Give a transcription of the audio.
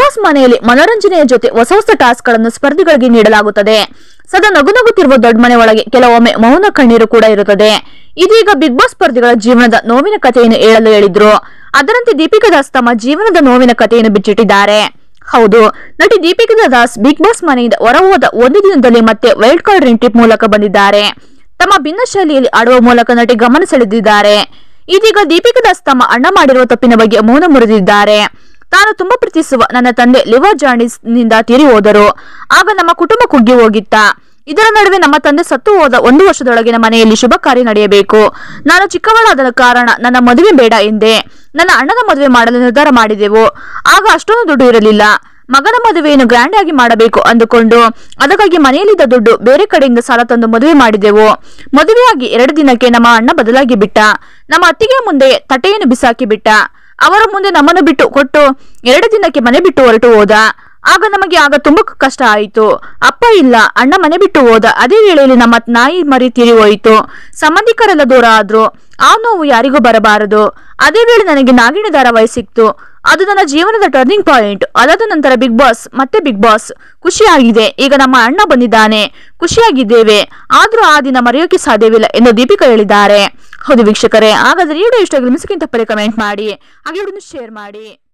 boss ಮನೆಯಲ್ಲಿ ಮನೋರಂಜನೆಯ ಜೊತೆ ಹೊಸ ಹೊಸ ಟಾಸ್ಕ್ ಗಳನ್ನು ಸ್ಪರ್ಧಿಗಳಿಗೆ ನೀಡಲಾಗುತ್ತದೆ ಸದಾ ನಗು ನಗುತ್ತಿರುವ ದೊಡ್ಡ ಮನೆ ಒಳಗೆ ಕೆಲವೊಮ್ಮೆ ಮೌನ ಕಣ್ಣೀರು ಕೂಡ ಇರುತ್ತದೆ ಇದೀಗ ಬಿಗ್ ಬಾಸ್ ಸ್ಪರ್ಧಿಗಳ ಜೀವನದ ನೋವಿನ ಕಥೆಯನ್ನು ಹೇಳಲು ಹೇಳಿದ್ರು ಅದರಂತೆ ದೀಪಿಕಾ ದಾಸ್ ತಮ್ಮ ಜೀವನದ ನೋವಿನ ಕಥೆಯನ್ನು ಬಿಚ್ಚಿಟ್ಟಿದ್ದಾರೆ ಹೌದು ನಟಿ ದೀಪಿಕಾ ದಾಸ್ ಬಿಗ್ ಬಾಸ್ ಮನೆಯಿಂದ ಹೊರಹೋದ ಒಂದು ದಿನದಲ್ಲಿ ಮತ್ತೆ ವೈಲ್ಡ್ ಕಾರ್ಡ್ ಎಂಟ್ರಿ ಮೂಲಕ ಬಂದಿದ್ದಾರೆ ತಮ್ಮ ಭಿನ್ನ ಶೈಲಿಯಲ್ಲಿ ಆಡುವ ಮೂಲಕ ನಟಿ ಗಮನ ಸೆಳೆದಿದ್ದಾರೆ ಇದೀಗ ದೀಪಿಕಾ ದಾಸ್ ತಮ್ಮ ಅಣ್ಣ ಮಾಡಿರುವ ತಪ್ಪಿನ ಬಗ್ಗೆ ಮೌನ ಮುರಿದಿದ್ದಾರೆ ತಾನು ತುಂಬಾ ಪ್ರೀತಿಸುವ ನನ್ನ ತಂದೆ ಲಿವರ್ ಜಾಂಡಿಸ್ ನಿಂದ ತೀರಿ ಹೋದರು ಆಗ ನಮ್ಮ ಕುಟುಂಬ ಕುಗ್ಗಿ ಹೋಗಿತ್ತ ಇದರ ನಡುವೆ ನಮ್ಮ ತಂದೆ ಸತ್ತು ಹೋದ ಒಂದು ವರ್ಷದೊಳಗಿನ ಮನೆಯಲ್ಲಿ ಶುಭ ಕಾರ್ಯ ನಡೆಯಬೇಕು ನಾನು ಚಿಕ್ಕವಳಾದ ಕಾರಣ ನನ್ನ ಮದುವೆ ಬೇಡ ಎಂದೆ ನನ್ನ ಅಣ್ಣನ ಮದುವೆ ಮಾಡಲು ನಿರ್ಧಾರ ಮಾಡಿದೆವು ಆಗ ಅಷ್ಟೊಂದು ದುಡ್ಡು ಇರಲಿಲ್ಲ ಮಗನ ಮದುವೆಯನ್ನು ಗ್ರ್ಯಾಂಡ್ ಆಗಿ ಮಾಡಬೇಕು ಅಂದುಕೊಂಡು ಅದಕ್ಕಾಗಿ ಮನೆಯಲ್ಲಿದ್ದ ದುಡ್ಡು ಬೇರೆ ಕಡೆಯಿಂದ ಸಾಲ ತಂದು ಮದುವೆ ಮಾಡಿದೆವು ಮದುವೆಯಾಗಿ ಎರಡು ದಿನಕ್ಕೆ ನಮ್ಮ ಅಣ್ಣ ಬದಲಾಗಿ ಬಿಟ್ಟ ನಮ್ಮ ಅತ್ತಿಗೆ ಮುಂದೆ ತಟ್ಟೆಯನ್ನು ಬಿಸಾಕಿ ಬಿಟ್ಟ ಅವರ ಮುಂದೆ ನಮ್ಮನ್ನು ಬಿಟ್ಟು ಕೊಟ್ಟು ಎರಡು ದಿನಕ್ಕೆ ಮನೆ ಬಿಟ್ಟು ಹೊರಟು ಹೋದ ಆಗ ನಮಗೆ ಆಗ ತುಂಬಾ ಕಷ್ಟ ಆಯಿತು ಅಪ್ಪ ಇಲ್ಲ ಅಣ್ಣ ಮನೆ ಬಿಟ್ಟು ಹೋದ ಅದೇ ವೇಳೆಯಲ್ಲಿ ನಮ್ಮ ನಾಯಿ ಮರಿ ತೀರಿ ಹೋಯಿತು ಸಂಬಂಧಿಕರೆಲ್ಲ ದೂರ ಆದ್ರು ಆ ನೋವು ಯಾರಿಗೂ ಬರಬಾರದು ಅದೇ ವೇಳೆ ನನಗೆ ನಾಗಿಣಿ ಧಾರಾವಾಹಿ ಸಿಕ್ತು ಅದು ನನ್ನ ಜೀವನದ ಟರ್ನಿಂಗ್ ಪಾಯಿಂಟ್ ಅದಾದ ನಂತರ ಬಿಗ್ ಬಾಸ್ ಮತ್ತೆ ಬಿಗ್ ಬಾಸ್ ಖುಷಿಯಾಗಿದೆ ಈಗ ನಮ್ಮ ಅಣ್ಣ ಬಂದಿದ್ದಾನೆ ಖುಷಿಯಾಗಿದ್ದೇವೆ ಆದ್ರೂ ಆ ದಿನ ಮರೆಯೋಕೆ ಸಾಧ್ಯವಿಲ್ಲ ಎಂದು ದೀಪಿಕಾ ಹೇಳಿದ್ದಾರೆ ಹೌದು ವೀಕ್ಷಕರೇ ಹಾಗಾದ್ರೆ ಈ ವಿಡಿಯೋ ಇಷ್ಟ ಮಿಸ್ಕಿಂತ ಪರಿ ಕಮೆಂಟ್ ಮಾಡಿ ಹಾಗೆ ವಿಡಿಯೋನ ಶೇರ್ ಮಾಡಿ